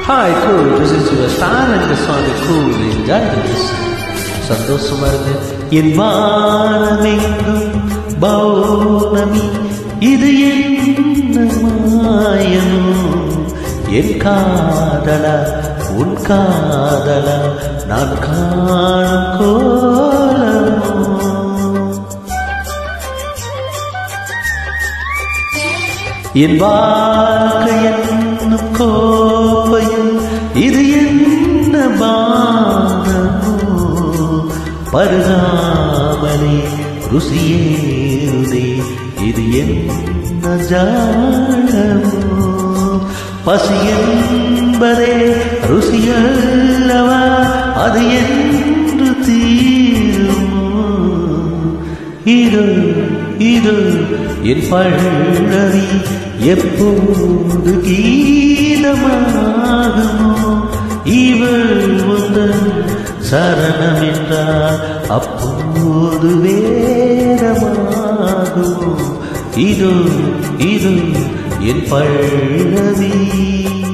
Hi, cool. This is your style and the song is cool. Enjoy this. சந்தோஷமா இருங்க என் வானமெங்கும் பௌர்ணமி இது என்ன மாயமோ என் காதலா உன் காதலா நான் காணும் கோலமோ என் வாழ்க்கை என்னும் கோப்பையில் இது என்ன பானமோ பருகாமலே ருசியேறுதே இது என்ன ஜாலமோ பசி என்பதே ருசியல்லவா அது என்று தீருமோ இது இது என் பழவி எப்போது கீதமாகுமோ இவள் உந்தன் சரணம் என்றால் அப்போது வேதமாகுமோ இது இது என் பழவி